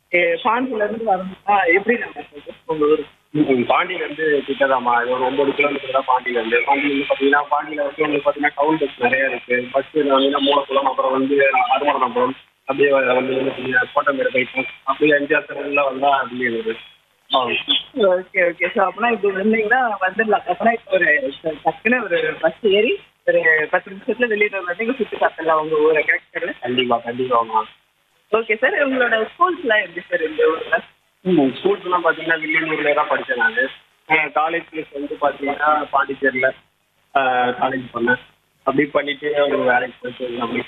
பாண்டியில இருந்து வரணும்னா எப்படி நம்ம போகுது உங்க ஊரு ம், பாண்டியில இருந்து கிட்டதாம்மா இது ஒரு ஒன்பது கிலோமீட்டர் தான் பாண்டியில இருந்து பாண்டியில இருந்து பாத்தீங்கன்னா பாண்டியில வந்து உங்களுக்கு பாத்தீங்கன்னா டவுன் பஸ் நிறைய இருக்கு பஸ் வந்து மூலக்குளம் அப்புறம் வந்து அருமணபுரம் அப்படியே வ- வந்து வந்து கோட்டமேடு பைபாஸ் அப்படியே எம்ஜிஆர் தெருவில் வந்தா அப்படியே வருது ஆ. ஓகே ஓகே ஸோ அப்படின்னா இப்படி வந்தீங்கன்னா வந்துடலாம் அப்படின்னா இப்போ ஒரு டக்குன்னு ஒரு பஸ் ஏறி ஒரு பத்து நிமிஷத்துல வெளியில வந்து இங்க சுற்றி பார்த்துடலாம் உங்க ஊரை கரெக்ட் கண்டிப்பா கண்டிப்பாம்மா ஓகே சார் உங்களோட ஸ்கூல்ஸ்லாம் எப்படி சார் இந்த ஊர்ல ம் ஸ்கூல்ஸ்லாம் பார்த்தீங்கன்னா வில்லியனூர்ல தான் படித்தேன் நான் காலேஜ் ப்ளஸ் வந்து பார்த்தீங்கன்னா பாண்டிச்சேரியில் காலேஜ் பண்ணேன் அப்படி பண்ணிட்டு ஒரு வேலைக்கு போயிட்டு இருந்தேன் அப்படி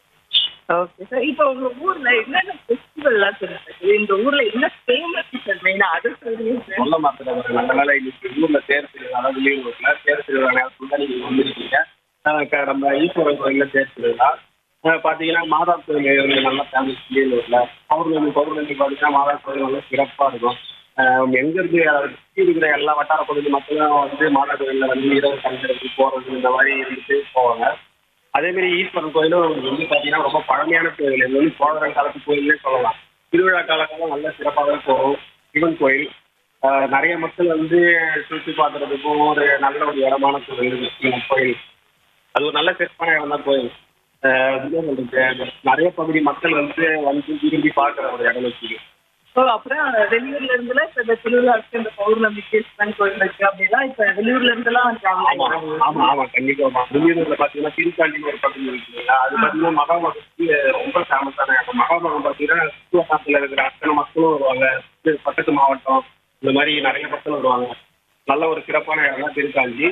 ஓகே சார் இப்போ உங்க ஊர்ல என்னென்ன ஃபெஸ்டிவல்லாம் சொல்லுங்க இந்த ஊர்ல என்ன ஃபேமஸ் சார் மெயினா அது சொல்லுங்க சார் சொல்ல மாட்டேன் நல்ல வேலை இன்னைக்கு ஊர்ல தேர் திருவிழா அதாவது வில்லியனூர்ல தேர் திருவிழா நேரத்துல நீங்க வந்திருக்கீங்க ஆஹ் க- நம்ம ஈஸ்வரன் கோயில்ல தேர் திருவிழா ஆஹ் பாத்தீங்கன்னா மாதா கோயில் வந்து நல்லா ஃபேமஸ் வில்லியனூர்ல பௌர்ணமி பௌர்ணமி பார்த்தீங்கன்னா மாதா கோயில் நல்லா சிறப்பா இருக்கும் ஆஹ் எங்க இருந்து அதாவது சுத்தி இருக்கிற எல்லா வட்டார பகுதி மக்களும் வந்து மாதா கோயில்ல வந்து இரவு தங்குறது போறது இந்த மாதிரி இருந்துட்டு போவாங்க அதே மாதிரி ஈஸ்வரன் கோயிலும் வந்து பார்த்தீங்கன்னா ரொம்ப பழமையான கோயில் இது வந்து சோழரன் காலத்து கோயில்னே சொல்லலாம் திருவிழா காலங்களும் நல்ல சிறப்பாகவே போகும் சிவன் கோயில் ஆஹ் நிறைய மக்கள் வந்து சுற்றி பார்க்கறதுக்கும் ஒரு நல்ல ஒரு இடமான கோயில் இந்த கோயில் அது ஒரு நல்ல சிறப்பான இடம் தான் கோயில் ஆஹ் என்ன சொல்றது நிறைய பகுதி மக்கள் வந்து வந்து விரும்பி பார்க்குற ஒரு இடம் வச்சுக்கு ஸோ அப்புறம் வெளியூர்ல இருந்துலாம் இப்போ இந்த திருவிழாவுக்கு இந்த பௌர்ணமிக்கு சிவன் கோயில் இருக்கு அப்படின்னா இப்போ வெளியூர்ல இருந்துலாம் ஆமா வந்தாங்க ஆமா ஆமா கண்டிப்பா வெளியூர்ல பாத்தீங்கன்னா திருக்காண்டின்னு ஒரு பகுதி இருக்கு இல்லைங்களா அது பாத்தீங்கன்னா மகாமகத்துக்கு ரொம்ப ஃபேமஸான இடம் மகாமகம் பாத்தீங்கன்னா சுற்றுலாத்துல இருக்கிற அத்தனை மக்களும் வருவாங்க இது பக்கத்து மாவட்டம் இந்த மாதிரி நிறைய மக்கள் வருவாங்க நல்ல ஒரு சிறப்பான இடம் தான் திருக்காஞ்சி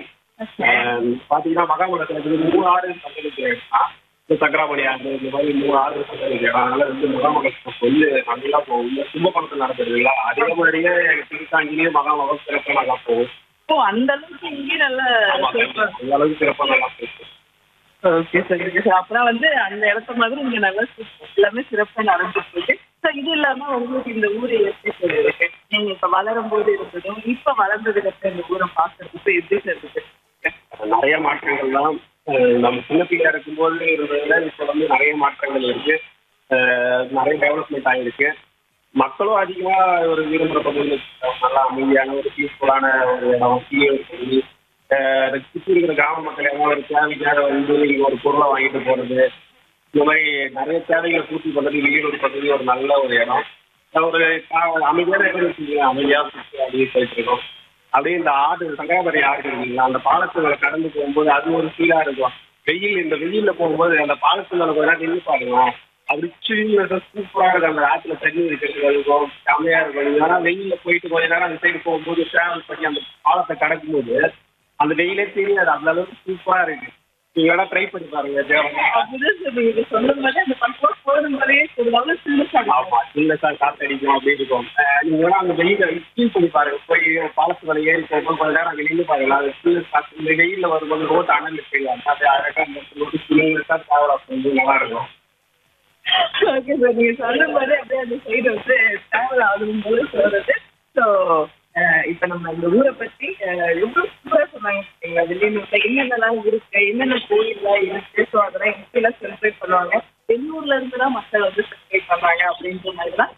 ஆஹ் பாத்தீங்கன்னா மகாமகத்துல இருந்து மூணு ஆறு சங்கலுக்கு இடம் இந்த சக்கராமணி ஆறு இந்த மாதிரி மூணு ஆறு சங்கலுக்கு இடம் அதனால வந்து மகாமகத்துக்கு வந்து நல்லா போகும் இந்த கும்பகோணத்தில் நடக்குதுங்களா அதே மாதிரியே திருக்காஞ்சிலேயே மகாமகம் சிறப்பாக நல்லா போகும் ஓ அந்த அளவுக்கு இங்கேயும் நல்ல ஆமா சிறப்பா கண்டிப்பா. அந்த அளவுக்கு சிறப்பாக நல்லா போகும் ஓகே சார் ஓகே சார் அப்புறம் வந்து அந்த இடத்த மாதிரி இங்க நல்லா சி- எல்லாமே சிறப்பாக நடந்துட்டு இருக்கு சார் இது இல்லாம உங்களுக்கு இந்த ஊர் எப்படி சார் இருக்கு நீங்க இப்ப வளரும் போது இருந்ததும் இப்ப வளர்ந்ததுக்கு அப்புறம் இந்த ஊரை பார்க்கறதுக்கு எப்படி சார் இருக்கு நிறைய மாற்றங்கள் தான் அஹ் நம்ம சின்ன பிள்ளையா இருக்கும்போது இருந்ததுல இப்போ வந்து நிறைய மாற்றங்கள் இருக்கு அஹ் நிறைய டெவலப்மெண்ட் ஆகிருக்கு மக்களும் அதிகமா ஒரு விரும்புகிற பகுதியில் நல்லா அமைதியான ஒரு பீஸ்ஃபுல்லான ஒரு இடம் கீழே ஒரு பகுதி அஹ் அதை சுற்றி இருக்கிற கிராம மக்கள் எல்லாம் ஒரு தேவைக்காக வந்து இங்க ஒரு பொருளை வாங்கிட்டு போறது இந்த மாதிரி நிறைய தேவைகளை பூர்த்தி பண்றது வெளியூர் பகுதி ஒரு நல்ல ஒரு இடம் ஒரு கா- அமைதியான இடம் வச்சுக்கோங்க அமைதியா சுற்றி அப்படியே போயிட்டு இருக்கோம் அப்படியே இந்த ஆறு சங்கராபுரி ஆறு இருக்குங்களா அந்த பாலத்துல கடந்து போகும்போது அது ஒரு ஃபீலா இருக்கும் வெயில் இந்த வெயில்ல போகும்போது அந்த பாலத்துல கொஞ்ச நேரம் நின்று பாருங்க அப்படி சில்லுன்னு சூப்பரா இருக்கும் அந்த ஆத்துல தண்ணி இருக்கிறது இருக்கும் செமையா இருக்கும் ஆனா வெயில்ல போயிட்டு கொஞ்ச நேரம் அந்த சைடு போகும்போது டிராவல் பண்ணி அந்த பாலத்தை கடக்கும்போது அந்த வெயிலே தெரியாது அந்த அளவுக்கு சூப்பரா இருக்கு நீங்க வேணா ட்ரை பண்ணி பாருங்க தேவைன்னா அப்படிதான் சார் நீங்க சொல்லும் போது அந்த பக்கம் போதும் போதே சொல்லுவாங்க சின்ன ஆமா இல்ல சார் காத்து அடிக்கும் அப்படி இருக்கும் அஹ் நீங்க வேணா அந்த வெயில ஃபீல் பண்ணி பாருங்க போய் பாலத்து மேல ஏறி போகும்போது கொஞ்ச நேரம் அங்க நின்று பாருங்க அது ஃபுல் காத்து இந்த வெயில்ல வரும்போது ரோட் அனல் தெரியாது அது அழகா அந்த ரோட்டு சில்லுன்னு டிராவல் ஆகும் வந்து நல்லா இருக்கும் ஓகே சார் நீங்க சொல்லும் போது அப்படியே அந்த சைடு வந்து டிராவல் ஆகும் போது சொல்றது ஸோ இப்போ நம்ம இந்த ஊரை பத்தி அஹ், எவ்வளவு சூப்பரா சொன்னாங்க எங்க வெளியூர்ல என்னென்னலாம் இருக்கு என்னென்ன கோயில்லாம் இருக்கு ஸோ அதெல்லாம் எங்கெல்லாம் செலிப்ரேட் பண்ணுவாங்க வெளியூர்ல இருந்து தான் மக்கள் வந்து செலிப்ரேட் பண்ணாங்க அப்படின்ற மாதிரி தான்